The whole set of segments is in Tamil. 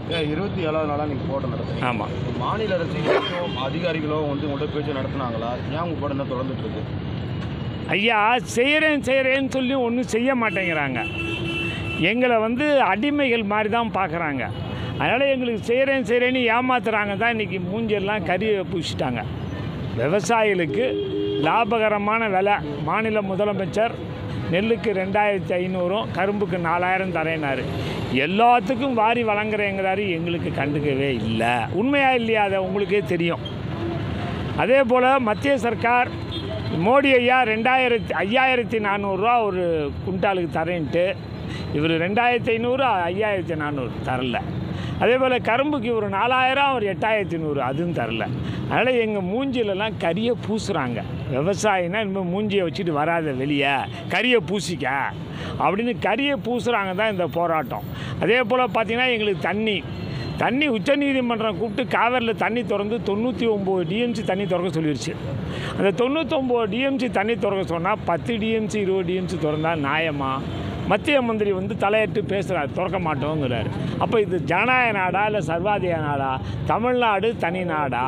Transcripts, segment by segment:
ஏன் இருபத்தி ஏழாவது நாளாக நீங்கள் போராட்டம் நடத்துறீங்க ஆமாம் மாநில அரசுகளும் அதிகாரிகளும் வந்து உங்கள்கிட்ட பேச்சு நடத்துனாங்களா ஏன் உங்கள் போராட்டம் இன்னும் தொடர்ந்துட்டு இருக்கு ஐயா செய்கிறேன் செய்கிறேன்னு சொல்லி ஒன்றும் செய்ய மாட்டேங்கிறாங்க எங்களை வந்து அடிமைகள் மாதிரி தான் பார்க்குறாங்க அதனால் எங்களுக்கு செய்கிறேன் செய்கிறேன்னு ஏமாத்துறாங்க தான் இன்றைக்கி மூஞ்செல்லாம் கறியை பூசிட்டாங்க விவசாயிகளுக்கு லாபகரமான விலை மாநில முதலமைச்சர் நெல்லுக்கு ரெண்டாயிரத்தி ஐநூறும் கரும்புக்கு நாலாயிரம் தரேனாரு எல்லாத்துக்கும் வாரி வழங்குறேங்கிறாரு எங்களுக்கு கண்டுக்கவே இல்லை உண்மையா இல்லையா அதை உங்களுக்கே தெரியும் அதே போல் மத்திய சர்க்கார் மோடி ஐயா ரெண்டாயிரத்தி ஐயாயிரத்தி நானூறுரூவா ஒரு குண்டாலுக்கு தரேன்ட்டு இவர் ரெண்டாயிரத்தி ஐநூறு ஐயாயிரத்தி நானூறு தரல அதே போல் கரும்புக்கு ஒரு நாலாயிரம் ஒரு எட்டாயிரத்தி நூறு அதுவும் தரல அதனால் எங்கள் மூஞ்சிலெல்லாம் கரியை பூசுகிறாங்க விவசாயினா இனிமேல் மூஞ்சியை வச்சுட்டு வராத வெளியே கரியை பூசிக்க அப்படின்னு கரியை பூசுகிறாங்க தான் இந்த போராட்டம் அதே போல் பார்த்திங்கன்னா எங்களுக்கு தண்ணி தண்ணி உச்சநீதிமன்றம் கூப்பிட்டு காவேரியில் தண்ணி திறந்து தொண்ணூற்றி ஒம்பது டிஎம்சி தண்ணி திறக்க சொல்லிருச்சு அந்த தொண்ணூத்தொம்பது டிஎம்சி தண்ணி திறக்க சொன்னால் பத்து டிஎம்சி இருபது டிஎம்சி திறந்தா நியாயமா மத்திய மந்திரி வந்து தலையிட்டு பேசுகிறார் திறக்க மாட்டோங்கிறார் அப்போ இது ஜனநாயக நாடா இல்லை சர்வாதிகார நாடா தமிழ்நாடு தனி நாடா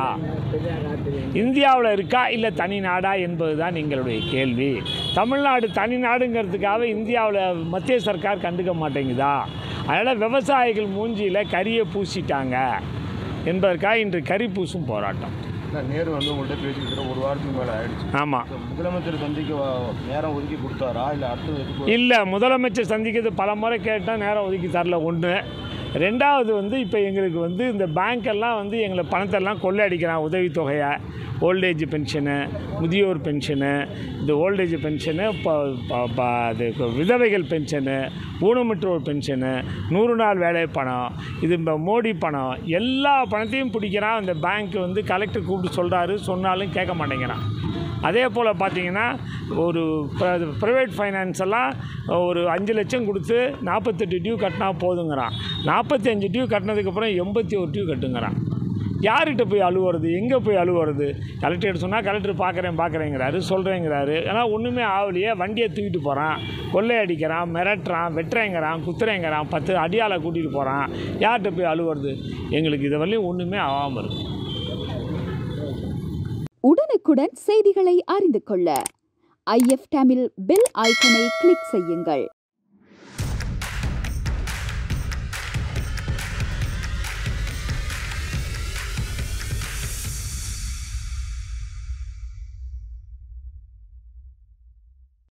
இந்தியாவில் இருக்கா இல்லை தனி நாடா என்பது தான் எங்களுடைய கேள்வி தமிழ்நாடு தனி நாடுங்கிறதுக்காக இந்தியாவில் மத்திய சர்க்கார் கண்டுக்க மாட்டேங்குதா அதனால் விவசாயிகள் மூஞ்சியில் கரியை பூசிட்டாங்க என்பதற்காக இன்று கறி பூசும் போராட்டம் இல்லை நேரு வந்து உங்கள்கிட்ட பேசிக்கிட்டு ஒரு வாரத்துக்கு மேலே ஆயிடுச்சு ஆமாம் இப்ப முதலமைச்சர் சந்திக்க வ- நேரம் ஒதுக்கி கொடுத்தாரா இல்லை அடுத்தது எதுக்கு இல்லை முதலமைச்சர் சந்திக்கிறது பல முறை கேட்டால் நேரம் ஒதுக்கி தரல ஒன்று ரெண்டாவது வந்து இப்போ எங்களுக்கு வந்து இந்த பேங்க்கெல்லாம் வந்து எங்களை பணத்தெல்லாம் கொள்ளையடிக்கிறான் உதவித்தொகையை ஓல்டேஜ் பென்ஷனு முதியோர் பென்ஷனு இந்த ஓல்டேஜ் பென்ஷனு இப்போ அது விதவைகள் பென்ஷனு ஊனமுற்றோர் பென்ஷனு நூறு நாள் வேலை பணம் இது இந்த மோடி பணம் எல்லா பணத்தையும் பிடிக்கிறான் அந்த பேங்க் வந்து கலெக்டர் கூப்பிட்டு சொல்கிறாரு சொன்னாலும் கேட்க மாட்டேங்கிறான் அதே போல் பார்த்தீங்கன்னா ஒரு ப்ரைவேட் ஃபைனான்ஸ் எல்லாம் ஒரு அஞ்சு லட்சம் கொடுத்து நாற்பத்தெட்டு டியூ கட்டினா போதுங்கிறான் நாற்பத்தி அஞ்சு டியூ கட்டினதுக்கப்புறம் எண்பத்தி ஒரு டியூ கட்டுங்கிறான் யார்கிட்ட போய் அழுவுறது எங்கே போய் அழுவுறது கலெக்டர் சொன்னால் கலெக்டர் பார்க்குறேன் பார்க்குறேங்கிறாரு சொல்கிறேங்கிறாரு ஆனால் ஒன்றுமே ஆகலையே வண்டியை தூக்கிட்டு போகிறான் கொள்ளையடிக்கிறான் மிரட்டுறான் வெட்டுறேங்கிறான் குத்துறேங்கிறான் பத்து அடியாளை கூட்டிகிட்டு போகிறான் யார்கிட்ட போய் அழுவுறது எங்களுக்கு இது வரலையும் ஒன்றுமே ஆகாமல் இருக்குது உடனுக்குடன் செய்திகளை அறிந்து கொள்ள ஐஎஃப் தமிழ் பெல் ஐக்கனை கிளிக் செய்யுங்கள்